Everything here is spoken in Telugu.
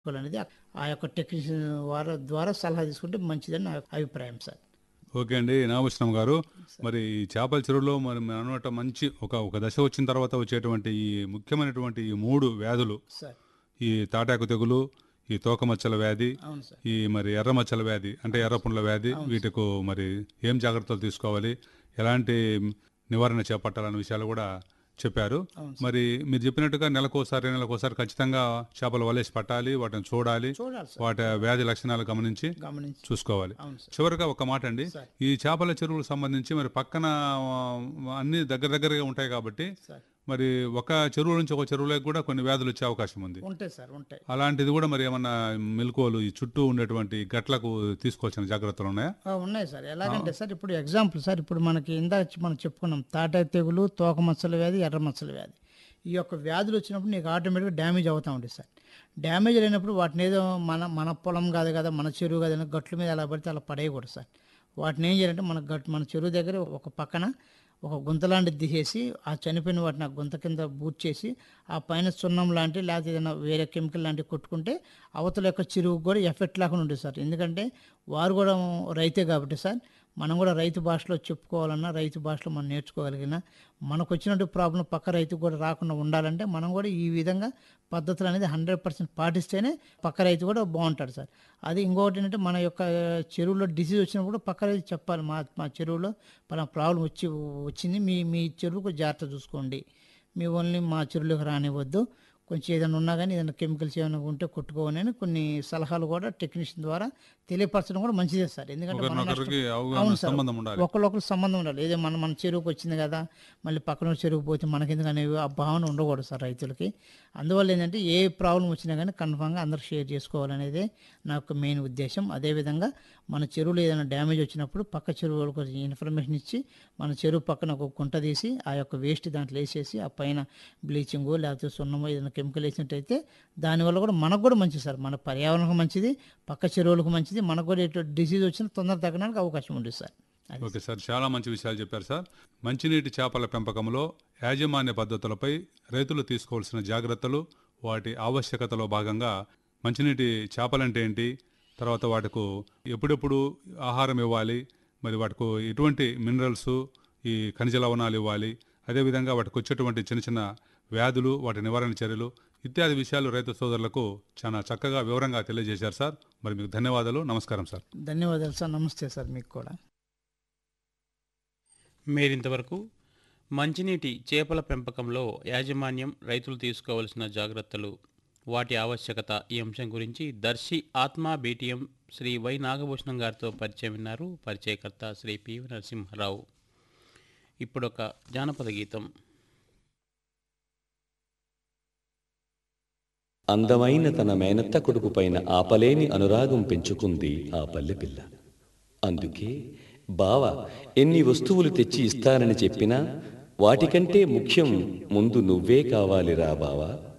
అనేది ఆ యొక్క టెక్నీషియన్ వారి ద్వారా సలహా తీసుకుంటే మంచిదని నా అభిప్రాయం సార్ ఓకే అండి నాగభూషణం గారు మరి ఈ చేపల చెరువులో మరి మనం అనుకున్నట్టు మంచి ఒక ఒక దశ వచ్చిన తర్వాత వచ్చేటువంటి ఈ ముఖ్యమైనటువంటి ఈ మూడు వ్యాధులు సార్ ఈ తాటాకు తెగులు ఈ తోకమచ్చల వ్యాధి అవును సార్ ఈ మరి ఎర్రమచ్చల వ్యాధి అంటే ఎర్రపుండ్ల వ్యాధి వీటికి మరి ఏం జాగ్రత్తలు తీసుకోవాలి ఎలాంటి నివారణ చేపట్టాలనే విషయాలు కూడా చెప్పారు మరి మీరు చెప్పినట్టుగా నెలకోసారి నెలకోసారి ఖచ్చితంగా చేపలు వలేసి పట్టాలి వాటిని చూడాలి చూడాలి సార్ వాటి వ్యాధి లక్షణాలు గమనించి గమనించి చూసుకోవాలి అవును సార్ చివరిగా ఒక మాట అండి సార్. ఈ చేపల చెరువులకు సంబంధించి మరి పక్కన ఆ, అన్ని దగ్గర దగ్గరగా ఉంటాయి కాబట్టి సార్ మరి ఒక చెరువు నుంచి ఒక చెరువులోకి కూడా కొన్ని వ్యాధులు వచ్చే అవకాశం ఉంది ఉంటాయి సార్ ఉంటాయి అలాంటిది కూడా మరి ఏమన్నా మెలకువలు ఈ చుట్టూ ఉండేటువంటి గట్లకు తీసుకోవాల్సిన జాగ్రత్తలు ఉన్నాయా ఆ, ఉన్నాయి సార్ ఎలాగంటే సార్ ఇప్పుడు ఎగ్జాంపుల్ సార్ ఇప్పుడు మనకి ఇందాక మనం చెప్పుకున్నాం తాటాయి తెగులు తోక మచ్చల వ్యాధి ఎర్ర మచ్చల వ్యాధి ఈ యొక్క వ్యాధులు వచ్చినప్పుడు నీకు ఆటోమేటిక్గా డ్యామేజ్ అవుతూ ఉంటుంది సార్ డ్యామేజ్ అయినప్పుడు వాటిని ఏదో మన మన పొలం కాదు కదా మన చెరువు కాదు అని గట్ల మీద ఎలా పడితే అలా పడేయకూడదు సార్ వాటిని ఏం చేయాలంటే మన గట్ మన చెరువు దగ్గర ఒక పక్కన ఒక గుంత లాంటిది తీసేసి ఆ చనిపోయిన వాటిని ఆ గుంత కింద బూట్ చేసి ఆ పైన సున్నం లాంటి లేకపోతే ఏదైనా వేరే కెమికల్ లాంటివి కొట్టుకుంటే అవతల యొక్క చెరువుకు కూడా ఎఫెక్ట్ లేకుండా ఉంటుంది సార్ ఎందుకంటే వారు కూడా రైతే కాబట్టి సార్ మనం కూడా రైతు భాషలో చెప్పుకోవాలన్నా రైతు భాషలో మనం నేర్చుకోగలిగిన మనకు వచ్చినట్టు ప్రాబ్లం పక్క రైతుకు కూడా రాకుండా ఉండాలంటే మనం కూడా ఈ విధంగా పద్ధతులు అనేది హండ్రెడ్ పర్సెంట్ పాటిస్తేనే పక్క రైతు కూడా బాగుంటాడు సార్ అది ఇంకొకటి ఏంటంటే మన యొక్క చెరువులో డిసీజ్ వచ్చినప్పుడు పక్క రైతు చెప్పాలి మా మా చెరువులో పలానా ప్రాబ్లం వచ్చి వచ్చింది మీ మీ చెరువుకు జాగ్రత్త చూసుకోండి మీ ఓన్లీ మా చెరువులోకి రానివ్వద్దు కొంచెం ఏదైనా ఉన్నా కానీ ఏదైనా కెమికల్స్ ఏమైనా ఉంటే కొట్టుకోవని అని కొన్ని సలహాలు కూడా టెక్నీషియన్ ద్వారా తెలియపరచడం కూడా మంచిదే సార్ ఎందుకంటే మనం నష్టం- ఒకరినొకరికి అవగాహన అవును సార్. సంబంధం ఉండాలి ఒకరికొకరు సంబంధం ఉండాలి ఏదో మన మన చెరువుకి వచ్చింది కదా మళ్ళీ పక్కన చెరువుకి పోతే మనకెందుకు అనేవి ఆ భావన ఉండకూడదు సార్ రైతులకి అందువల్ల ఏంటంటే ఏ ప్రాబ్లం వచ్చినా కానీ కన్ఫామ్గా అందరూ షేర్ చేసుకోవాలనేదే నా యొక్క మెయిన్ ఉద్దేశం అదేవిధంగా మన చెరువులో ఏదైనా డ్యామేజ్ వచ్చినప్పుడు పక్క చెరువులకు ఇన్ఫర్మేషన్ ఇచ్చి మన చెరువు పక్కన ఒక గుంట తీసి ఆ యొక్క వేస్ట్ దాంట్లో వేసేసి ఆ పైన బ్లీచింగో లేకపోతే సున్నమో ఏదైనా కెమికల్ వేసినట్టయితే దానివల్ల కూడా మనకు కూడా మంచిది సార్ మన పర్యావరణకు మంచిది పక్క చెరువులకు మంచిది మనకు కూడా ఎటు డిసీజ్ వచ్చినా తొందర తగ్గడానికి అవకాశం ఉంటుంది సార్ అది ఓకే సార్ చాలా మంచి విషయాలు చెప్పారు సార్ మంచినీటి చేపల పెంపకంలో యాజమాన్య పద్ధతులపై రైతులు తీసుకోవాల్సిన జాగ్రత్తలు వాటి ఆవశ్యకతలో భాగంగా మంచినీటి చేపలంటే ఏంటి తర్వాత వాటికు ఎప్పుడెప్పుడు ఆహారం ఇవ్వాలి మరి వాటికి ఎటువంటి మినరల్స్ ఈ ఖనిజ లవణాలు ఇవ్వాలి అదేవిధంగా వాటికి వచ్చేటువంటి చిన్న చిన్న వ్యాధులు వాటి నివారణ చర్యలు ఇత్యాది విషయాలు రైతు సోదరులకు చాలా చక్కగా వివరంగా తెలియజేశారు సార్ మరి మీకు ధన్యవాదాలు నమస్కారం సార్ ధన్యవాదాలు సార్ నమస్తే సార్ మీకు కూడా మీరింతవరకు మంచినీటి చేపల పెంపకంలో యాజమాన్యం రైతులు తీసుకోవాల్సిన జాగ్రత్తలు వాటి ఆవశ్యకత ఈ అంశం గురించి దర్శి ఆత్మ బీటీఎం శ్రీ వై నాగభూషణం గారితో పరిచయం విన్నారు పరిచయకర్త శ్రీ పివి నరసింహారావు ఇప్పుడొక జానపద గీతం అందమైన తన మేనత్త కొడుకు పైన ఆపలేని అనురాగం పెంచుకుంది ఆ పల్లె పిల్ల అందుకే బావ ఎన్ని వస్తువులు తెచ్చి ఇస్తానని చెప్పినా వాటికంటే ముఖ్యం ముందు నువ్వే కావాలిరా బావా